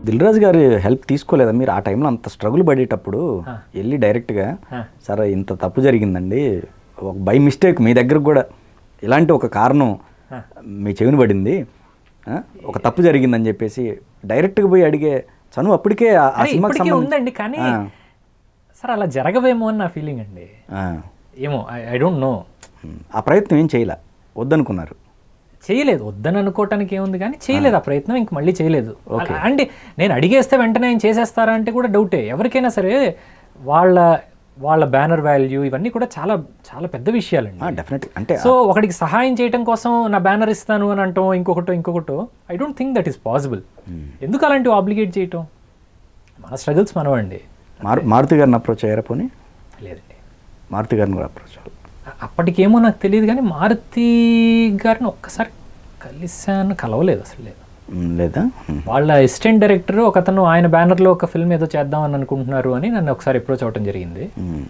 దిల్ రాజు గారి హెల్ప్ తీసుకోలేదా మీరు ఆ టైంలో అంత స్ట్రగుల్ పడేటప్పుడు వెళ్ళి డైరెక్ట్గా ఆ. సరే ఇంత తప్పు జరిగిందండి ఒక బై మిస్టేక్ మీ దగ్గరకు కూడా ఇలాంటి ఒక కారణం మీ చెవిని పడింది ఆ, ఒక తప్పు జరిగిందని చెప్పేసి డైరెక్ట్గా పోయి అడిగే చను అప్పటికే ఆ- ఆ అరే, సినిమాకి ఇప్పటికీ సంబంధించి- ఉందండి కానీ ఆ, సార్ అలా జరగవేమో అని నా ఫీలింగ్ అండి ఆ. ఏమో ఐ డోంట్ నో ఉమ్, ఆ ప్రయత్నం ఏం చేయలే వద్దనుకున్నారు చేయలేదు వద్దని అనుకోవటానికి ఏముంది కానీ చేయలేదు ఆ ప్రయత్నం ఇంక మళ్ళీ చేయలేదు అండి నేను అడిగేస్తే వెంటనే ఆయన చేసేస్తారా అంటే కూడా డౌటే ఎవరికైనా సరే వాళ్ళ వాళ్ళ బ్యానర్ వాల్యూ ఇవన్నీ కూడా చాలా చాలా పెద్ద విషయాలండి డెఫినెట్ అంటే సో ఒకడికి సహాయం చేయటం కోసం నా బ్యానర్ ఇస్తాను అని అంటాం ఇంకొకటో ఇంకొకటో I don't think that is possible ఎందుకు అలాంటివి ఆబ్లిగేట్ చేయటం మన స్ట్రగుల్స్ మనవండి మారు మారుతి గారిని అప్రోచ్ అయ్యారా పోనీ లేదండి మారుతి గారిని కూడా అప్రోచ్ అవ్వాలి అ- అప్పటికేమో నాకు తెలియదు కానీ మారుతి గారిని ఒక్కసారి కలిశాను కలవలేదు అసలు లేదు ఉమ్, లేదా ఉమ్, వాళ్ళ అసిస్టెంట్ డైరెక్టర్ ఒక అతను ఆయన బ్యానర్లో ఒక ఫిల్మ్ ఏదో చేద్దామని అనుకుంటున్నారు అని నన్ను ఒకసారి అప్రోచ్ అవ్వటం జరిగింది ఉమ్.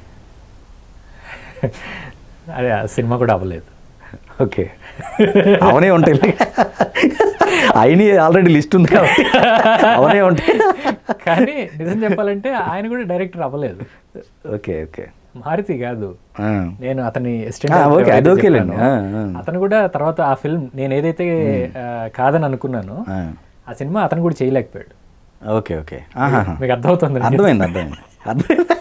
అదే ఆ సినిమా కూడా అవ్వలేదు ఓకే అవనే ఉంటాయి అయిన ఆల్రెడీ లిస్ట్ ఉంది కాబట్టి అవనే ఉంటాయి కానీ నిజం చెప్పాలంటే ఆయన కూడా డైరెక్టర్ అవ్వలేదు ఓకే ఓకే మారుతి కాదు ఆ. నేను అతని ఆ, అసిస్టెంట్ ఓకే, అది ఓకేలేండి. ఆ, ఆ. అతను కూడా తర్వాత ఆ ఫిల్మ్ నేను ఏదైతే ఆ, కాదని అనుకున్నానో ఆ. ఆ సినిమా అతను కూడా చేయలేకపోయాడు ఓకే ఓకే ఆహాహా. మీకు అర్థమవుతుంది అర్థమైంది అర్థమైంది అర్థమైంది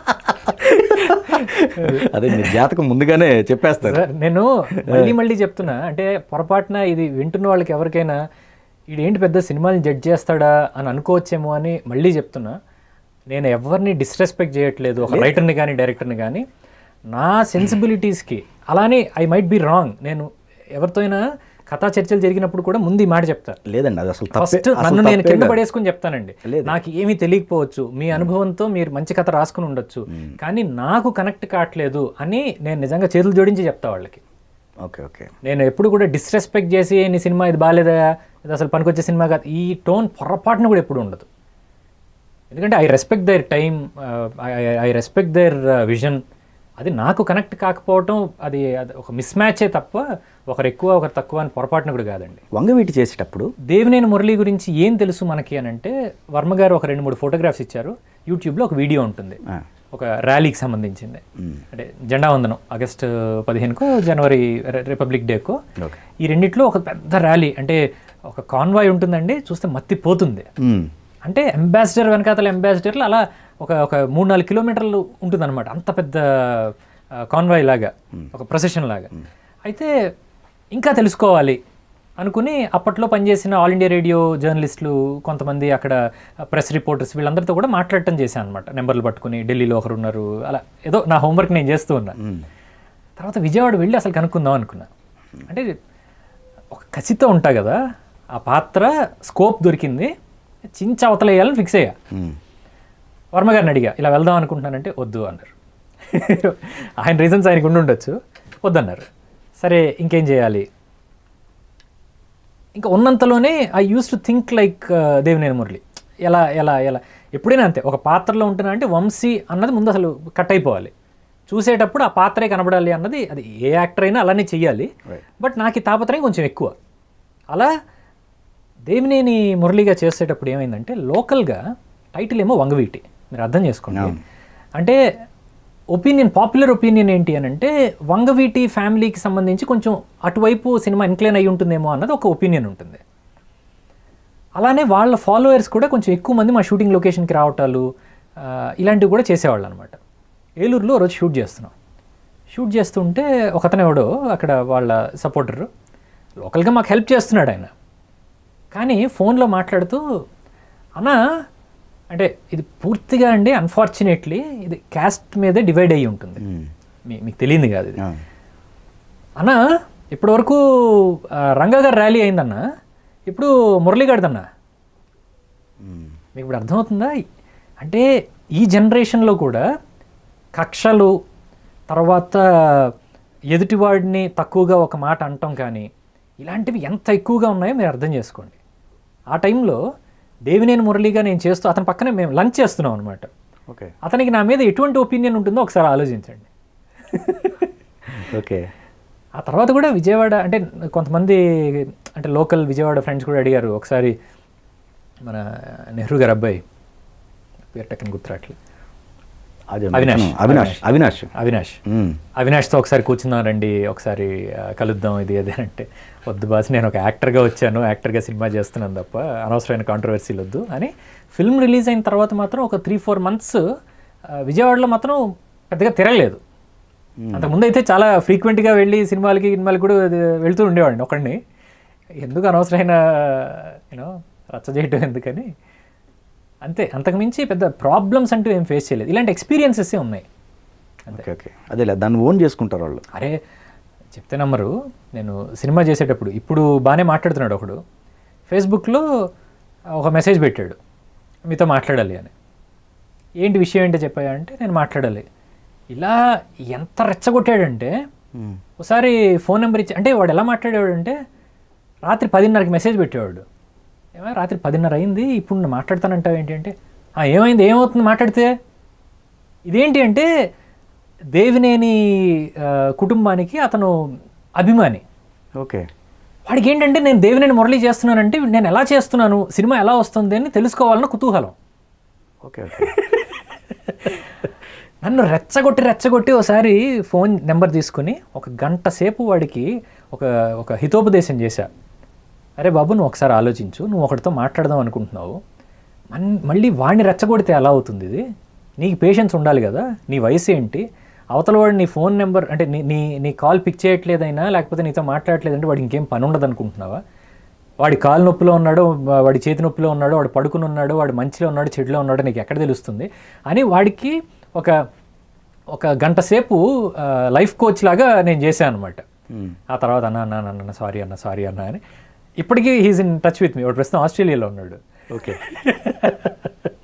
అదే మీరు జాతకం ముందుగానే చెప్పేస్తారు సార్ నేను మళ్ళీ మళ్ళీ చెప్తున్నా అంటే పొరపాటున ఇది వింటున్న వాళ్ళకి ఎవరికైనా ఏంటి పెద్ద సినిమాని జడ్జ్ చేస్తాడా అని అనుకోవచ్చేమో అని మళ్ళీ చెప్తున్నా నేను ఎవరిని డిస్రెస్పెక్ట్ చేయట్లేదు ఒక రైటర్ని కానీ డైరెక్టర్ని కానీ నా సెన్సిబిలిటీస్కి అలానే ఐ మైట్ బి రాంగ్ నేను ఎవరితో అయినా కథా చర్చలు జరిగినప్పుడు కూడా ముందు ఈ మాట చెప్తా లేదండి అది అసలు తప్పే ఫస్ట్ అసలు నన్ను నేను తప్పే కింద కాదు. పడేసుకుని చెప్తానండి లేదు. నాకు ఏమీ తెలియకపోవచ్చు మీ అనుభవంతో మీరు మంచి కథ రాసుకుని ఉండొచ్చు కానీ నాకు కనెక్ట్ కావట్లేదు అని నేను నిజంగా చేతులు జోడించి చెప్తా వాళ్ళకి ఓకే ఓకే నేను ఎప్పుడు కూడా డిస్రెస్పెక్ట్ చేసి నీ సినిమా ఇది బాగాలేదా ఇది అసలు పనికొచ్చే సినిమా కాదు ఈ టోన్ పొరపాటున కూడా ఎప్పుడు ఉండదు ఎందుకంటే I respect their time I respect their vision అది నాకు కనెక్ట్ కాకపోవటం అది అది ఒక మిస్ మ్యాచే తప్ప ఒకరు ఎక్కువ ఒకరు తక్కువ అని పొరపాటున కూడా కాదండి వంగవీటి చేసేటప్పుడు దేవినేని మురళి గురించి ఏం తెలుసు మనకి అని అంటే వర్మ గారు ఒక రెండు మూడు ఫోటోగ్రాఫ్స్ ఇచ్చారు యూట్యూబ్లో ఒక వీడియో ఉంటుంది ఆ. ఒక ర్యాలీకి సంబంధించింది మ్మ్. అంటే జెండా వందనం ఆగస్ట్ పదిహేనుకో జనవరి రి- రిపబ్లిక్ డేకో ఓకే ఈ రెండిట్లో ఒక పెద్ద ర్యాలీ అంటే ఒక కాన్వాయ్ ఉంటుందండి చూస్తే మత్తి పోతుంది ఉమ్. అంటే అంబాసిడర్ వెనకాతల అంబాసిడర్లు అలా ఒక ఒక మూడు నాలుగు కిలోమీటర్లు ఉంటుందన్నమాట అంత పెద్ద కాన్వాయ్ లాగా ఒక ప్రొసెషన్ లాగా అయితే ఇంకా తెలుసుకోవాలి అనుకుని అప్పట్లో పనిచేసిన ఆల్ ఇండియా రేడియో జర్నలిస్టులు కొంతమంది అక్కడ ప్రెస్ రిపోర్టర్స్ వీళ్ళందరితో కూడా మాట్లాడటం చేశాను అనమాట నెంబర్లు పట్టుకుని ఢిల్లీలో ఒకరు ఉన్నారు అలా ఏదో నా హోంవర్క్ నేను చేస్తూ ఉన్నా ఉమ్. తర్వాత విజయవాడ వెళ్ళి అసలు కనుక్కుందాం అనుకున్నా అంటే ఒక కసితో ఉంటా కదా ఆ పాత్ర స్కోప్ దొరికింది చించ అవతలేయాలని ఫిక్స్ అయ్యా ఉమ్. వర్మ గారిని అడిగా ఇలా వెళ్దాం అనుకుంటున్నానంటే వద్దు అన్నారు ఆయన రీజన్స్ ఆయనకు ఉండి ఉండొచ్చు వద్దన్నారు సరే ఇంకేం చేయాలి ఇంకా ఉన్నంతలోనే I used to think like Devineni Murali ఎలా ఎలా ఎలా ఎప్పుడైనా అంతే ఒక పాత్రలో ఉంటున్నా అంటే వంశీ అన్నది ముందు అసలు కట్ అయిపోవాలి చూసేటప్పుడు ఆ పాత్రే కనబడాలి అన్నది అది ఏ యాక్టర్ అయినా అలానే చెయ్యాలి Right. బట్ నాకు ఈ తాపత్రయం కొంచెం ఎక్కువ అలా దేవినేని మురళిగా చేసేటప్పుడు ఏమైందంటే లోకల్గా టైటిల్ ఏమో వంగవీటి మీరు అర్థం చేసుకోండి అవును. అంటే ఒపీనియన్ పాపులర్ ఒపీనియన్ ఏంటి అని అంటే వంగవీటి ఫ్యామిలీకి సంబంధించి కొంచెం అటువైపు సినిమా ఇన్క్లైన్ అయి ఉంటుందేమో అన్నది ఒక ఒపీనియన్ ఉంటుంది అలానే వాళ్ళ ఫాలోయర్స్ కూడా కొంచెం ఎక్కువ మంది మా షూటింగ్ లొకేషన్కి రావటాలు ఆ, ఇలాంటివి కూడా చేసేవాళ్ళు అనమాట ఏలూరులో రోజు షూట్ చేస్తున్నాం షూట్ చేస్తుంటే ఒకతను ఎవడో అక్కడ వాళ్ళ సపోర్టర్ లోకల్గా మాకు హెల్ప్ చేస్తున్నాడు ఆయన కానీ ఫోన్లో మాట్లాడుతూ అన్నా అంటే ఇది పూర్తిగా అండి అన్ఫార్చునేట్లీ ఇది క్యాస్ట్ మీదే డివైడ్ అయ్యి ఉంటుంది ఉమ్. మీ- మీకు తెలియంది కాదు ఇది ఆ. అన్నా ఇప్పటివరకు ఆ, రంగా గారు ర్యాలీ అయిందన్నా ఇప్పుడు మురళీగాడిదన్నా ఉమ్. మీకు ఇప్పుడు అర్థమవుతుందా అంటే ఈ జనరేషన్లో కూడా కక్షలు తర్వాత ఎదుటివాడిని తక్కువగా ఒక మాట అంటాం కానీ ఇలాంటివి ఎంత ఎక్కువగా ఉన్నాయో మీరు అర్థం చేసుకోండి ఆ టైంలో దేవినేని మురళిగా నేను చేస్తూ అతని పక్కనే మేము లంచ్ చేస్తున్నాం అనమాట ఓకే అతనికి నా మీద ఎటువంటి ఒపీనియన్ ఉంటుందో ఒకసారి ఆలోచించండి ఓకే ఆ తర్వాత కూడా విజయవాడ అంటే కొంతమంది అంటే లోకల్ విజయవాడ ఫ్రెండ్స్ కూడా అడిగారు ఒకసారి మన నెహ్రూ గారు అబ్బాయి పేరు టక్కని గుర్తురాట్లేదు అదే అవినాష్. అవినాష్ అవినాష్ అవినాష్ మ్మ్. అవినాష్తో ఒకసారి కూర్చుందాం రండి ఒకసారి ఆ, కలుద్దాం ఇది అది అని అంటే వద్దు బాస్ నేను ఒక యాక్టర్గా వచ్చాను యాక్టర్గా సినిమా చేస్తున్నాను తప్ప అనవసరమైన కాంట్రవర్సీలు వద్దు అని ఫిల్మ్ రిలీజ్ అయిన తర్వాత మాత్రం ఒక త్రీ ఫోర్ మంత్స్ విజయవాడలో మాత్రం పెద్దగా తిరగలేదు అంతకుముందు అయితే చాలా ఫ్రీక్వెంట్గా వెళ్ళి సినిమాలకి సినిమాలకి కూడా అది వెళ్తూ ఉండేవాడిని ఒకడిని ఎందుకు అనవసరమైన యూనో రచ్చ చేయటం ఎందుకని అంతే అంతకుమించి పెద్ద ప్రాబ్లమ్స్ అంటూ ఏం ఫేస్ చేయలేదు ఇలాంటి ఎక్స్పీరియన్సెస్ ఉన్నాయి ఓకే ఓకే అదేలే దాన్ని ఓన్ చేసుకుంటారు వాళ్ళు అరే చెప్తే నమ్మరు నేను సినిమా చేసేటప్పుడు ఇప్పుడు బాగానే మాట్లాడుతున్నాడు ఒకడు ఫేస్బుక్లో ఒక మెసేజ్ పెట్టాడు మీతో మాట్లాడాలి అని ఏంటి విషయం ఏంటో చెప్పాయా అంటే నేను మాట్లాడాలి ఇలా ఎంత రెచ్చగొట్టాడంటే మ్మ్. ఒకసారి ఫోన్ నెంబర్ ఇచ్చి అంటే వాడు ఎలా మాట్లాడేవాడు అంటే రాత్రి పదిన్నరకి మెసేజ్ పెట్టేవాడు ఏమో రాత్రి పదిన్నర అయింది ఇప్పుడు నువ్వు మాట్లాడతానంటావు ఏంటి అంటే "ఆ, ఏమైంది ఏమవుతుంది మాట్లాడితే ఇదేంటి అంటే దేవినేని ఆ, కుటుంబానికి అతను అభిమాని ఓకే వాడికి ఏంటంటే నేను దేవినేని మురళి చేస్తున్నానంటే నేను ఎలా చేస్తున్నాను సినిమా ఎలా వస్తుంది అని తెలుసుకోవాలన్న కుతూహలం ఓకే ఓకే నన్ను రెచ్చగొట్టి రెచ్చగొట్టి ఒకసారి ఫోన్ నెంబర్ తీసుకుని ఒక గంట సేపు వాడికి ఒక ఒక హితోపదేశం చేశా అరే బాబు నువ్వు ఒకసారి ఆలోచించు నువ్వు ఒకటితో మాట్లాడదాం అనుకుంటున్నావు మన్- మళ్ళీ వాడిని రెచ్చగొడితే ఎలా అవుతుంది ఇది నీకు పేషెన్స్ ఉండాలి కదా నీ వయసు ఏంటి అవతల వాడు నీ ఫోన్ నెంబర్ అంటే నీ నీ నీ కాల్ పిక్ చేయట్లేదైనా లేకపోతే నీతో మాట్లాడట్లేదంటే వాడికి ఇంకేం పని ఉండదు అనుకుంటున్నావా వాడి కాలు నొప్పిలో ఉన్నాడు వా- వాడి చేతి నొప్పిలో ఉన్నాడు వాడు పడుకుని ఉన్నాడు వాడు మంచిలో ఉన్నాడు చెడులో ఉన్నాడు నీకు ఎక్కడ తెలుస్తుంది అని వాడికి ఒక ఒక గంట సేపు ఆ, లైఫ్ కోచ్ లాగా నేను చేశాను అనమాట మ్మ్. ఆ తర్వాత అన్న అన్న అన్న, అన్న సారీ అన్న సారీ అన్న అని ఇప్పటికీ he's in touch with me వాడు ప్రస్తుతం ఆస్ట్రేలియాలో ఉన్నాడు ఓకే